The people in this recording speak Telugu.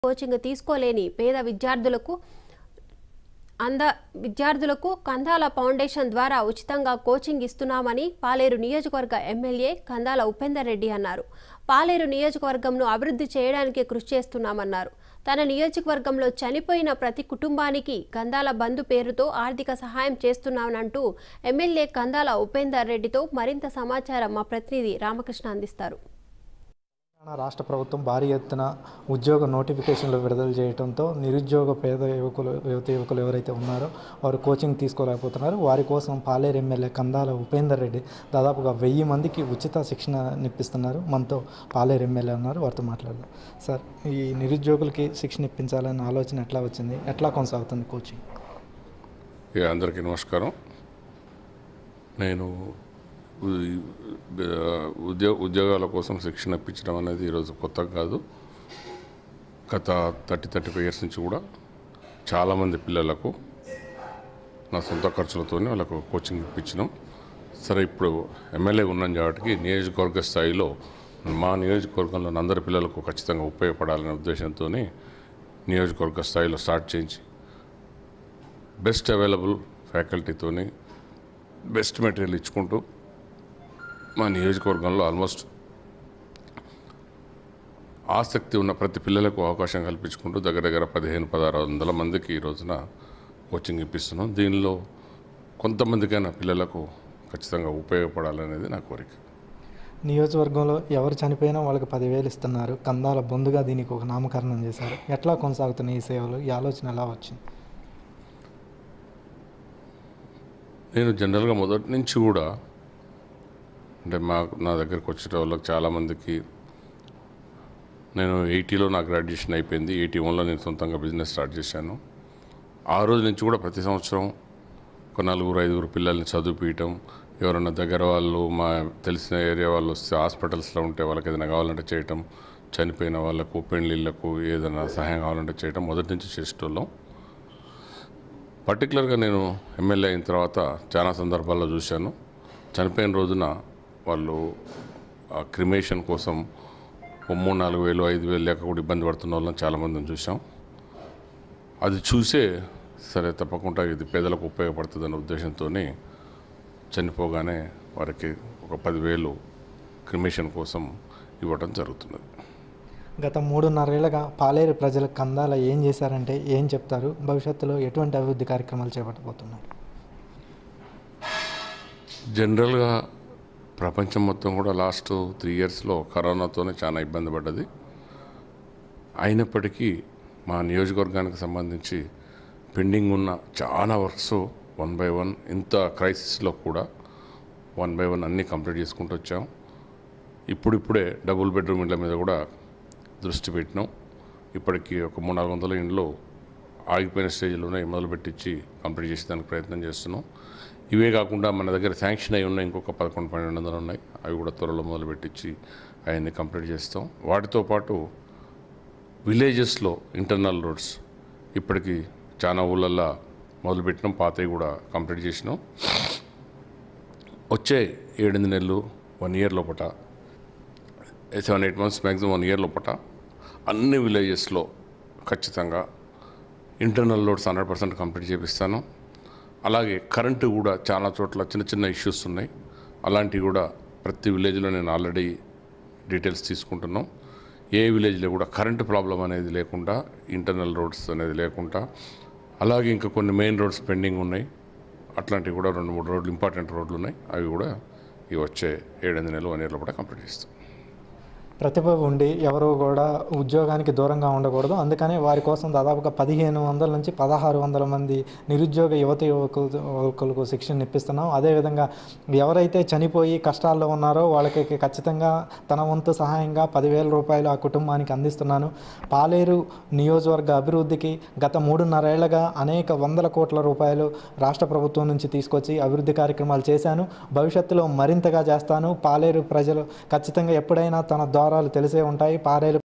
కోచింగ్ తీసుకోలేని పేద విద్యార్థులకు అంద విద్యార్థులకు కందాల ఫౌండేషన్ ద్వారా ఉచితంగా కోచింగ్ ఇస్తున్నామని పాలేరు నియోజకవర్గ ఎమ్మెల్యే కందాల ఉపేందర్ రెడ్డి అన్నారు పాలేరు నియోజకవర్గంను అభివృద్ధి చేయడానికి కృషి చేస్తున్నామన్నారు తన నియోజకవర్గంలో చనిపోయిన ప్రతి కుటుంబానికి కందాల బంధు పేరుతో ఆర్థిక సహాయం చేస్తున్నానంటూ ఎమ్మెల్యే కందాల ఉపేందర్ రెడ్డితో మరింత సమాచారం మా ప్రతినిధి రామకృష్ణ అందిస్తారు తెలంగాణ రాష్ట్ర ప్రభుత్వం భారీ ఎత్తున ఉద్యోగ నోటిఫికేషన్లు విడుదల చేయడంతో నిరుద్యోగ పేద యువకులు యువత యువకులు ఎవరైతే ఉన్నారో వారు కోచింగ్ తీసుకోలేకపోతున్నారు వారి కోసం పాలేరు ఎమ్మెల్యే కందాల ఉపేందర్ రెడ్డి దాదాపుగా వెయ్యి మందికి ఉచిత శిక్షణ ఇప్పిస్తున్నారు మనతో పాలేరు ఎమ్మెల్యే ఉన్నారు వారితో మాట్లాడదాం సార్ ఈ నిరుద్యోగులకి శిక్షణ ఇప్పించాలనే ఆలోచన ఎట్లా వచ్చింది ఎట్లా కొనసాగుతుంది కోచింగ్ ఇక అందరికీ నమస్కారం నేను ఉ- ఉద్యోగ ఉద్యోగాల కోసం శిక్షణ ఇప్పించడం అనేది ఈరోజు కొత్త కాదు గత థర్టీ థర్టీ ఫైవ్ ఇయర్స్ నుంచి కూడా చాలామంది పిల్లలకు నా సొంత ఖర్చులతోనే వాళ్ళకు కోచింగ్ ఇప్పించినాం సరే ఇప్పుడు ఎమ్మెల్యే ఉన్నాం కాబట్టి నియోజకవర్గ స్థాయిలో మా నియోజకవర్గంలోని అందరి పిల్లలకు ఖచ్చితంగా ఉపయోగపడాలనే ఉద్దేశంతో నియోజకవర్గ స్థాయిలో స్టార్ట్ చేయించి బెస్ట్ అవైలబుల్ ఫ్యాకల్టీతోని బెస్ట్ మెటీరియల్ ఇచ్చుకుంటూ మా నియోజకవర్గంలో ఆల్మోస్ట్ ఆసక్తి ఉన్న ప్రతి పిల్లలకు అవకాశం కల్పించుకుంటూ దగ్గర దగ్గర పదిహేను పదహారు వందల మందికి ఈ రోజున కోచింగ్ ఇప్పిస్తున్నాం దీనిలో కొంతమందికైనా పిల్లలకు ఖచ్చితంగా ఉపయోగపడాలనేది నా కోరిక నియోజకవర్గంలో ఎవరు చనిపోయినా వాళ్ళకి పదివేలు ఇస్తున్నారు కందాల బొందుగా దీనికి ఒక నామకరణం చేశారు ఎట్లా కొనసాగుతున్నాయి ఈ సేవలు ఈ ఆలోచన ఎలా వచ్చింది నేను జనరల్గా మొదటి నుంచి కూడా అంటే మా నా దగ్గరకు వచ్చే వాళ్ళకి చాలామందికి నేను ఎయిటీలో నా గ్రాడ్యుయేషన్ అయిపోయింది ఎయిటీ వన్లో నేను సొంతంగా బిజినెస్ స్టార్ట్ చేశాను ఆ రోజు నుంచి కూడా ప్రతి సంవత్సరం ఒక నలుగురు ఐదుగురు పిల్లల్ని చదివిపించటం ఎవరన్నా దగ్గర వాళ్ళు మా తెలిసిన ఏరియా వాళ్ళు వస్తే హాస్పిటల్స్లో ఉంటే వాళ్ళకి ఏదైనా కావాలంటే చేయటం చనిపోయిన వాళ్ళకు పెళ్ళిళ్ళకు ఏదైనా సహాయం కావాలంటే చేయటం మొదటి నుంచి చేసేటోళ్ళం పర్టికులర్గా నేను ఎమ్మెల్యే అయిన తర్వాత చాలా సందర్భాల్లో చూశాను చనిపోయిన రోజున వాళ్ళు ఆ క్రిమేషన్ కోసం ఓ మూడు నాలుగు వేలు ఐదు వేలు లేక కూడా ఇబ్బంది పడుతున్న వాళ్ళని చాలామందిని చూసాం అది చూసే సరే తప్పకుండా ఇది పేదలకు ఉపయోగపడుతుంది అనే ఉద్దేశంతో చనిపోగానే వారికి ఒక పదివేలు క్రిమేషన్ కోసం ఇవ్వడం జరుగుతున్నది గత మూడున్నరేళ్లుగా పాలేరు ప్రజల కందాల ఏం చేశారంటే ఏం చెప్తారు భవిష్యత్తులో ఎటువంటి అభివృద్ధి కార్యక్రమాలు చేపట్టబోతున్నారు జనరల్గా ప్రపంచం మొత్తం కూడా లాస్ట్ త్రీ ఇయర్స్లో కరోనాతోనే చాలా ఇబ్బంది పడ్డది అయినప్పటికీ మా నియోజకవర్గానికి సంబంధించి పెండింగ్ ఉన్న చాలా వర్క్స్ వన్ బై వన్ ఇంత క్రైసిస్లో కూడా వన్ బై వన్ అన్నీ కంప్లీట్ చేసుకుంటూ వచ్చాం ఇప్పుడిప్పుడే డబుల్ బెడ్రూమ్ ఇళ్ళ మీద కూడా దృష్టి పెట్టినాం ఇప్పటికీ ఒక మూడు నాలుగు వందల ఇండ్లు ఆగిపోయిన స్టేజ్లోనే మొదలుపెట్టించి కంప్లీట్ చేసేదానికి ప్రయత్నం చేస్తున్నాం ఇవే కాకుండా మన దగ్గర శాంక్షన్ అయి ఉన్నాయి ఇంకొక పదకొండు పన్నెండు వందలు ఉన్నాయి అవి కూడా త్వరలో మొదలుపెట్టించి అవన్నీ కంప్లీట్ చేస్తాం వాటితో పాటు విలేజెస్లో ఇంటర్నల్ రోడ్స్ ఇప్పటికీ చాలా ఊళ్ళల్లో మొదలుపెట్టినాం పాతవి కూడా కంప్లీట్ చేసినాం వచ్చే ఏడెనిమిది నెలలు వన్ ఇయర్ లోపట seven eight months maximum one year లోపట అన్ని విలేజెస్లో ఖచ్చితంగా internal loads hundred percent complete చేపిస్తాను అలాగే కరెంటు కూడా చాలా చోట్ల చిన్న చిన్న ఇష్యూస్ ఉన్నాయి అలాంటివి కూడా ప్రతి విలేజ్లో నేను ఆల్రెడీ డీటెయిల్స్ తీసుకుంటున్నాం ఏ విలేజ్లో కూడా కరెంటు ప్రాబ్లం అనేది లేకుండా ఇంటర్నల్ రోడ్స్ అనేది లేకుండా అలాగే ఇంకా కొన్ని మెయిన్ రోడ్స్ పెండింగ్ ఉన్నాయి అట్లాంటివి కూడా రెండు మూడు రోడ్లు ఇంపార్టెంట్ రోడ్లు ఉన్నాయి అవి కూడా ఈ వచ్చే ఏడెనిమిది నెలలు వన్ ఇయర్లో కూడా కంప్లీట్ చేస్తాం ప్రతిభ ఉండి ఎవరు కూడా ఉద్యోగానికి దూరంగా ఉండకూడదు అందుకనే వారి కోసం దాదాపుగా పదిహేను వందల నుంచి పదహారు వందల మంది నిరుద్యోగ యువత యువకు యువకులకు శిక్షణ ఇప్పిస్తున్నాం అదేవిధంగా ఎవరైతే చనిపోయి కష్టాల్లో ఉన్నారో వాళ్ళకి ఖచ్చితంగా తన వంతు సహాయంగా పదివేల రూపాయలు ఆ కుటుంబానికి అందిస్తున్నాను పాలేరు నియోజకవర్గ అభివృద్ధికి గత మూడున్నరేళ్లుగా అనేక వందల కోట్ల రూపాయలు రాష్ట్ర ప్రభుత్వం నుంచి తీసుకొచ్చి అభివృద్ధి కార్యక్రమాలు చేశాను భవిష్యత్తులో మరింతగా చేస్తాను పాలేరు ప్రజలు ఖచ్చితంగా ఎప్పుడైనా తన ద్వారాలు తెలిసే ఉంటాయి పాలేరు